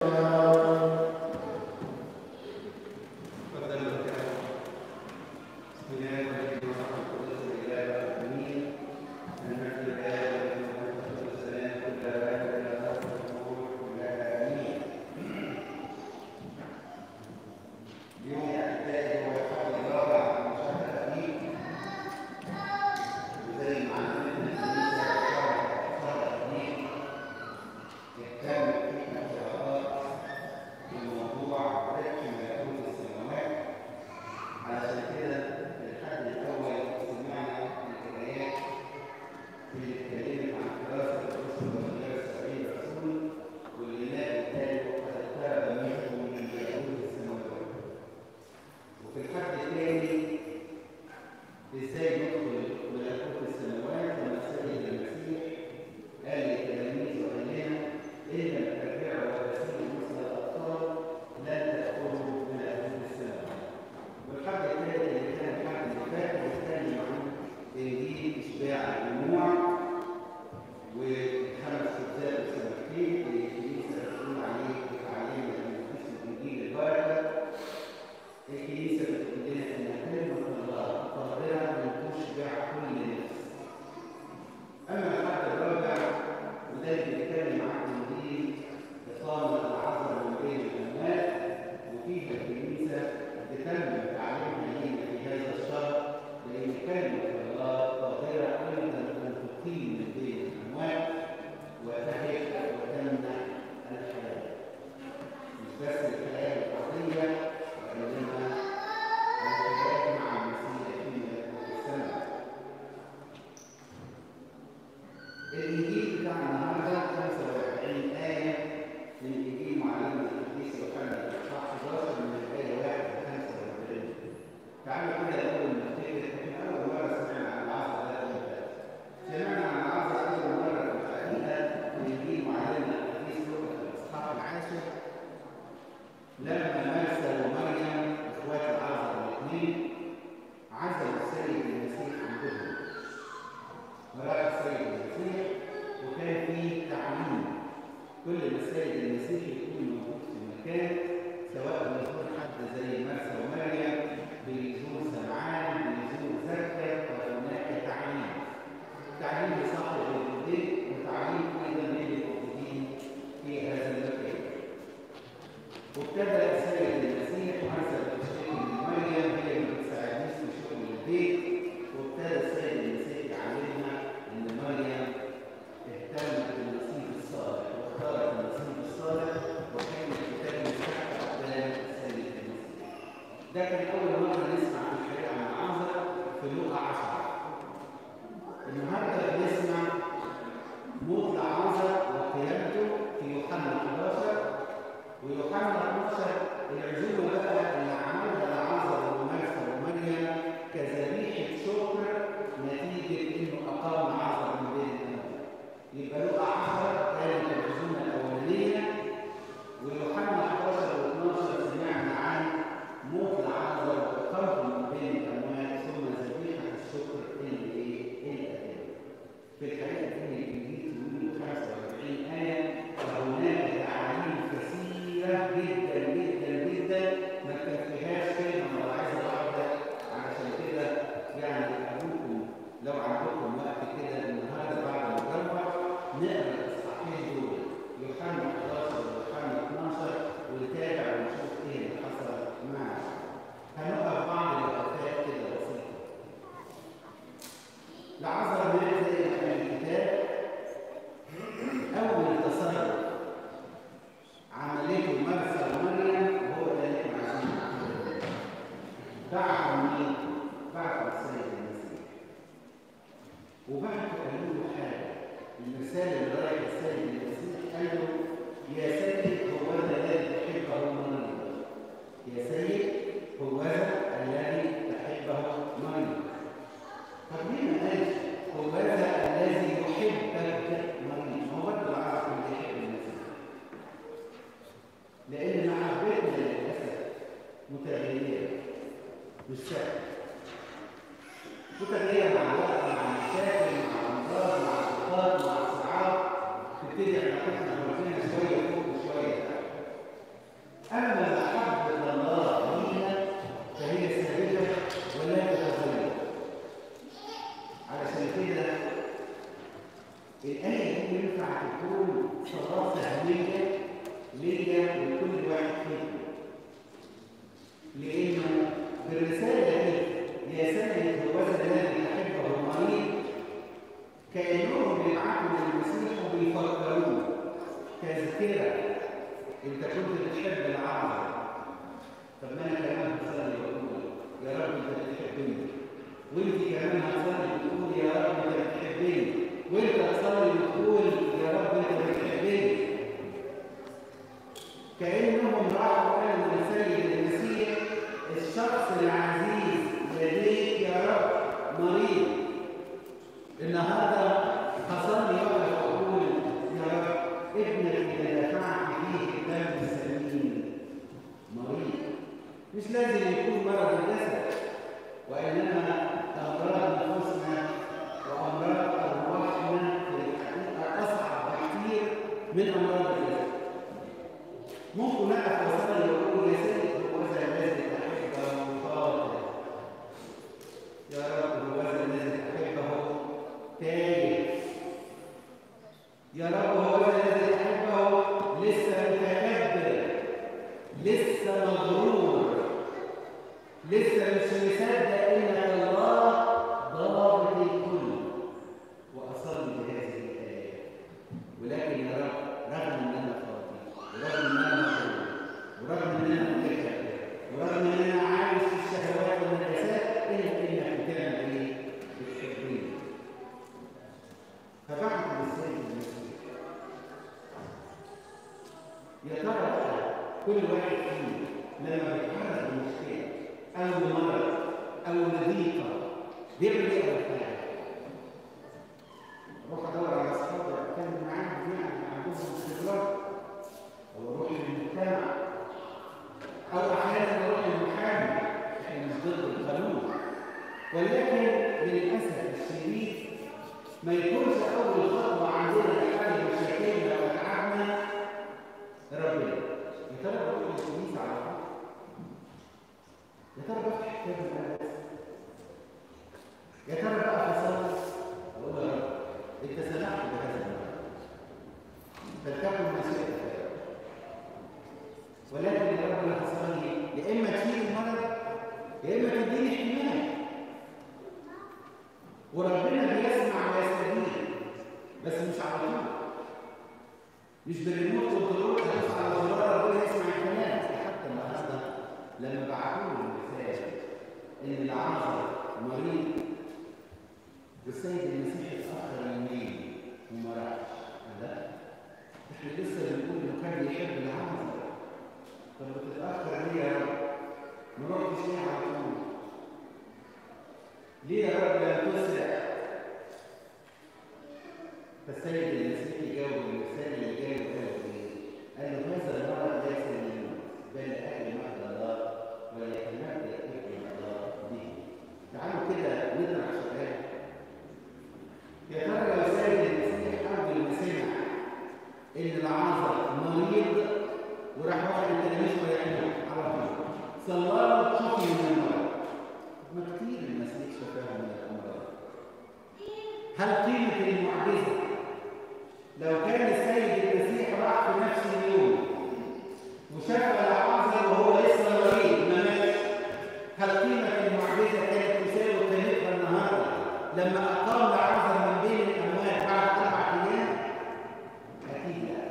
نبتدي علاقتنا بربنا شويه فوق وشويه تحت انت كنت بتحب العظمه طب ما انا كمان هصلي واقول يا رب انت بتحبني وانت كمان هتصلي وتقول يا رب انت بتحبني وانت تصلي وتقول يا رب انت بتحبني كانهم راحوا قالوا للسيد المسيح الشخص العزيز لديك يا رب مريض النهارده هصلي واقف واقول يا رب ابنك اذا دفعت فيه الدم السليم مريض مش لازم يكون مرض الجسد وانما امراض نفوسنا وامراض ارواحنا في الحقيقه اصعب بكثير من امراض الجسد ممكن اقف واصلي واقول يا سيد هو ذا الذي احبه وخاطر يا رب هو ذا الذي احبه تايه يا رب هو ذا الذي احبه لسه متكبر لسه مغرور لسه مش مصدق ان الله ضابط الكل واصلي بهذه الايه ولكن يا رب رغم ان انا خاطئ ورغم ان انا مغرور ورغم ان انا متكبر ورغم ان انا عايش في الشهوات والنجاسات الا انك بتعمل ايه؟ بتحبني فبعد السيد المسيح يا ترى بقى كل واحد فينا لما بيتعرض لمشكله او لمرض او لضيقه بيعمل ايه اول حاجه؟ اروح ادور على اصحابي اتكلم معاهم يعني عندهم خبرات او اروح للمجتمع او احيانا اروح للمحامي احنا مش ضد القانون ولكن للاسف الشديد ما يكونش اول خطوه عندنا لحل مشاكلنا وتعبنا ربنا يا ترى بروح للكنيسه على طول يا ترى بفتح كتاب المقدس يا ترى بقى في صلاه اقول يا رب انت سمحت بهذا المرض فلتكن مشيئتك ولكن يا رب انا هصلي يا اما تشيل المرض يا اما تديني احتمال وربنا بيسمع ويستجيب بس مش على طول مش بالريموت كنترول هدوس على زرار ربنا يسمع الكلام حتى النهارده لما بعتوا لي المثال ان العازر مريض والسيد المسيح اتاخر يومين وما راحش لا احنا لسه بنقول انه كان بيحب العازر طب بتتاخر ليه يا رب؟ ما رحتش ليه على طول؟ ليه يا رب لم تسرع؟ فالسيد المسيح جاوب المثال اللي جاي قال ايه؟ قال له هذا المرض ليس للموت بل لاجل مجد الله وليتمجد ابن الله به. تعالوا كده نطرح سؤال. يا ترى لو السيد المسيح اول ما سمع ان العازر مريض وراح واخد التلاميذ ويعمل على طول صلى له شفي من المرض. ما كتير المسيح شفاهم من الامراض. هل قيمه المعجزه لو كان السيد المسيح راح في نفس اليوم وشاف العازر وهو لسه مريض ما ماتش هل قيمة المعجزة كانت تساوي قيمتها النهارده لما أقام العازر من بين الأموات بعد أربع أيام؟ أكيد لا.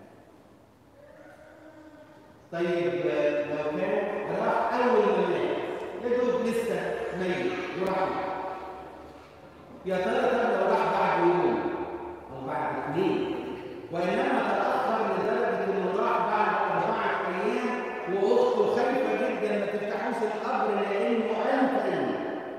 طيب لو كان راح أول ما مات يا دوب لسه ميت وراح يا ترى طب لو راح بعد يوم أو بعد اثنين وإنما تأخر لدرجة إنه راح بعد أربعة أيام وأخته خايفة جدا ما تفتحوش القبر لأنه أنتن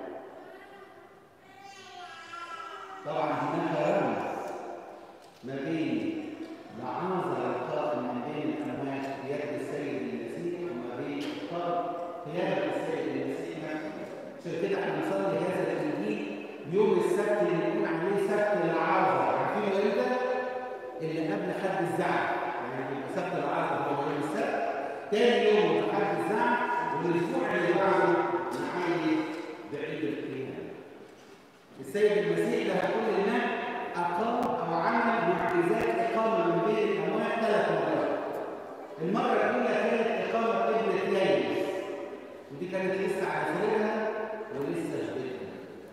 طبعا هناك رمز ما بين لعازر القائم من بين الأموات بيد السيد المسيح وما بين إخطار قيادة السيد المسيح نفسه عشان كده احنا بنصلي هذا الإنجيل يوم السبت اللي بنقول عليه سبت العازر عارفين امتى؟ اللي قبل حد الزعل يعني يبقى سبت العازر هو يوم السبت تاني يوم يبقى حد الزعل والاسبوع اللي بعده نحيي بعيد القيامه السيد المسيح ده هيقول لنا اقام او عمل معجزات اقامه من بين الاموات ثلاث مرات المره الاولى كانت اقامه ابنه ليلس ودي كانت لسه عازلها ولسه شبكها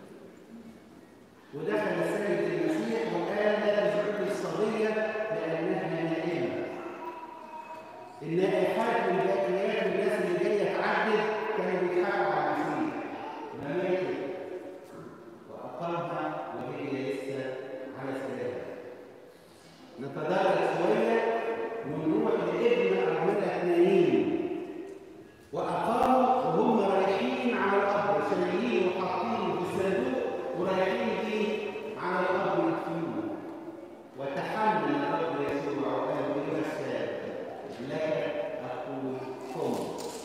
ودخل السيد المسيح وقال لا تزعجوا الصبية لأنها نائمة النائحات والباقيات والناس اللي جايه تعدد كانوا بيضحكوا على المسيح ما ماتت واقامها وهي لسه على سريرها نتدرج شويه ونروح لابن ارمله اثنين واقاموا وهم رايحين على القبر شايلينه وحاطينه في الصندوق ورايحين بيه على القبر يدفنوه وتحمل الرب يسوع وقال ايها الشاب لك اقول قم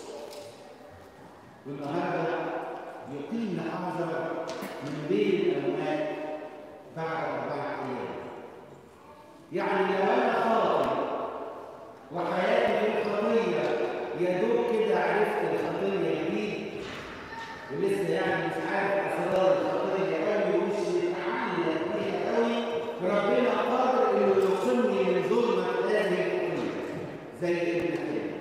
والنهارده يقيم لحظه من بين الاموات بعد اربعه ايام يعني لو انا خاطئ وحياتي في الخطيه يا دوب كده عرفت الخطيه جديد ولسه يعني مش عارف اسرار الخطيه قوي ومش متعلق بيها قوي ربنا قادر انه يوصلني من ظلمه هذه الخطيه زي ابن كده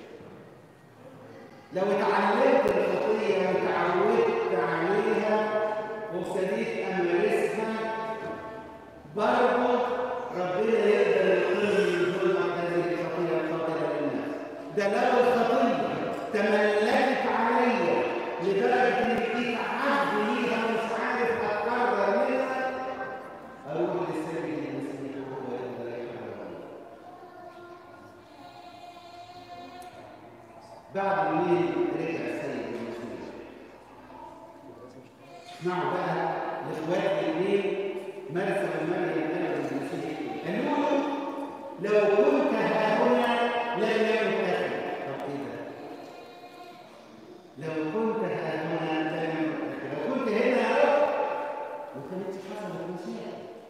لو اتعلمت الخطيه وتعودت عليها وابتديت امارسها برضه ربنا يقدر يقيم من ظلمه هذه الخطيه الخاطئه للناس ده لو الخطيه تملكت عليا لدرجه ان بقيت عبد ليها مش عارف اتكرر منها اروح للسيد المسيح وهو يقدر يحررني بعد يومين رجع السيد المسيح اسمعوا بقى لاخوات الاثنين مرسى ومريم قالوا للمسيح قالوا له لو كنت ها هنا لم يكن اخي طب ايه ده؟ لو كنت ها هنا لم يكن اخي لو كنت هنا يا رب ما كانتش حصلت المسيح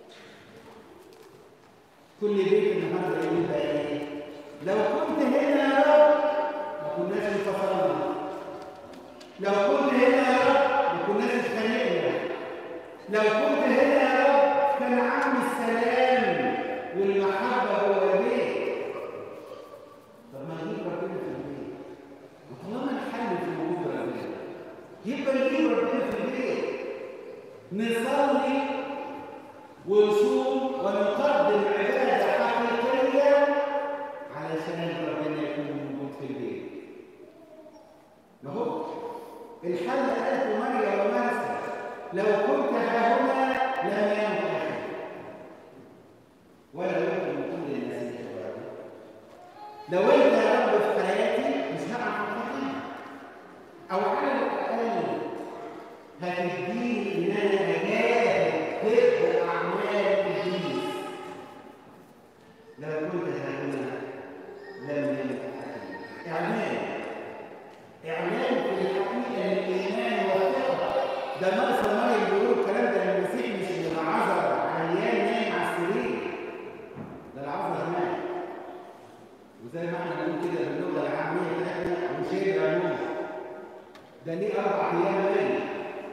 كل بيت النهارده يقول بقى ايه؟ لو كنت هنا يا رب ما كناش انفصلنا لو كنت هنا يا رب ما كناش اتخانقنا لو كنت هنا يا رب كان عم السلام والمحبه هو البيت طب ما نجيب ربنا في البيت وطالما الحل في وجود ربنا يبقى نجيب ربنا في البيت نصلي ونصوم ونقدم عباده حقيقيه علشان ربنا يكون موجود في البيت ما هو الحل قالت مريم ومرسى لو كنت ها هنا لم ينفع أخي. ولا يمكن كل الناس يتبعون لو انت يا رب في حياتي مش هعرف الخطيه او على الاقل هتديني ان انا اجاهد ضد اعمال ابليس لو كنت ها هنا لم ينفع أخي. اعمال اعلان في الحقيقه للايمان والثقه ده مرسى مريم بيقولوا الكلام ده للمسيح مش للعذر عيان نايم على السرير ده العذر مات وزي ما احنا بنقول كده باللغه العاميه بتاعتنا وشير يموت ده ليه اربع ايام ميت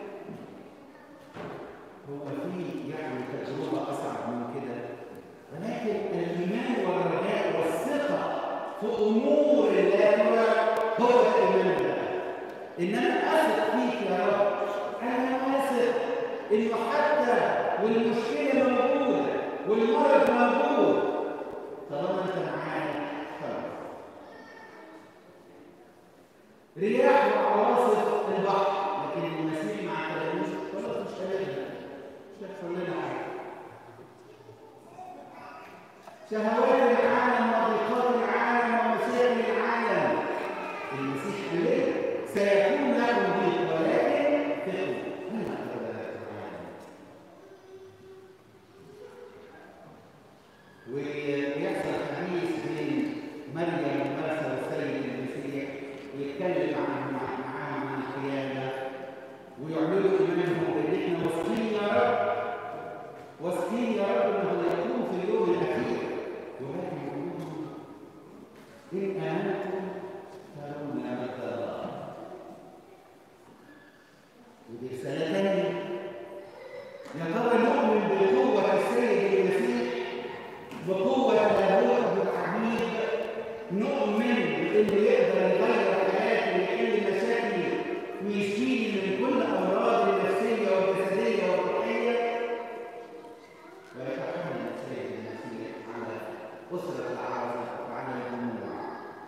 هو في يعني تجربه اصعب من كده ولكن الايمان والرجاء والثقه في امور لا ترى هو الايمان ده ان انا اثق فيك يا رب انا واثق انه حتى والمشكله موجوده والمرض موجود طالما انت معايا خلاص رياح وعواصف البحر لكن المسيح مع كلاموس خلاص مش هنقدر مش هيحصل لنا حاجه شهوات العالم وضيقات العالم ومشاكل العالم المسيح قال لنا سيكون لكم ضيق ولكن ثقوا من أقرب العالم ويحصل حديث بين مريم ومرسى والسيد المسيح ويتكلم عن معاهم عن القيامه ويعملوا ايمانهم بان احنا واثقين يا رب واثقين يا رب انه يكون في اليوم الاخير ولكن يقول لهم ان امنتم ترون مجد الله ودي رساله ثانيه يا ترى نؤمن بقوه السيد المسيح بقوه لاهوته العجيب نؤمن بانه يقدر يغير حياتي ويحل مشاكلي ويشفيني من كل امراض النفسيه والجسديه والروحيه ويتحمل السيد المسيح على اسره العرب وعلى الجموع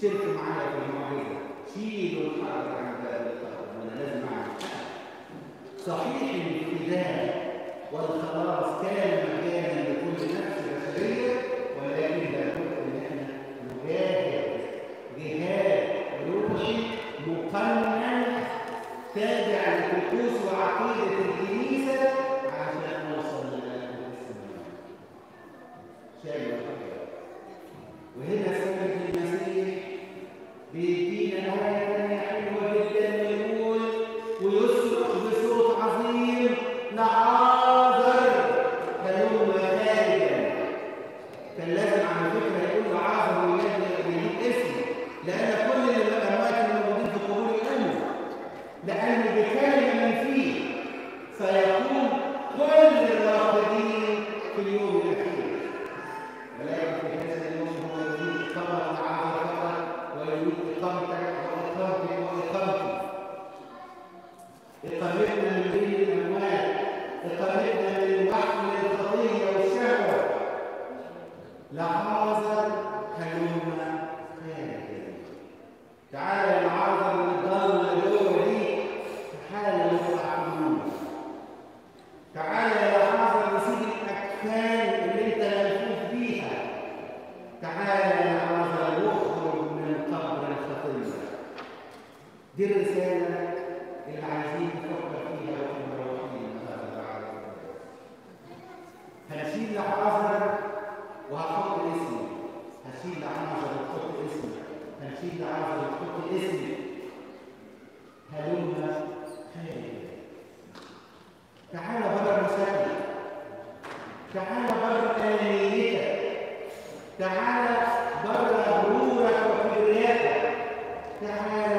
اشتركوا معايا في المعجزة شيلوا الحرب عن باب القبر وأنا لازم أعمل صحيح الابتداء والخلاص كان مجانا لكل نفس بشرية ولكن لابد ان احنا نجاهد جهاد روحي مقنن تابع لطقوس وعقيدة الكنيسة عشان نوصل للملكوت السماوي. شايف وهنا سيد المسيح بيدينا آية تانية حلوة جدا يقول ويصرخ بصوت عظيم لعازر هلم خارجا كان لازم على فكرة يقول لعازر ويجيب اسم لأن كل الأموات الموجودين في قبور الأمة لأن بكلمة من فيه سيكون كل الراقدين في اليوم الأخير ولكن في هذا اليوم هو يريد قبر العازر فقط ويريد إقامتك وإقامتك وإقامتك إقامتنا من بين الأموات إقامتنا من وحل الخطية والشهوة لعازر هلم خارجا تعالى يا لعازر من الضلمة اللي جوه دي تعالى نطلع في النور تعالى يا لعازر نسيب الأكفان اللي أنت ملفوف بيها تعالى يا لعازر واخرج من قبر الخطية دي الرسالة اللي عايزين نفكر فيها واحنا مروحين النهارده بعد هنشيل لعازر وهحط اسمي هشيل لعازر وتحط اسمي هنشيل لعازر وتحط اسمي هلم خارج تعالى بره مساجد تعالى بره انانيتك تعالى بره غرورك وكبريائك تعالى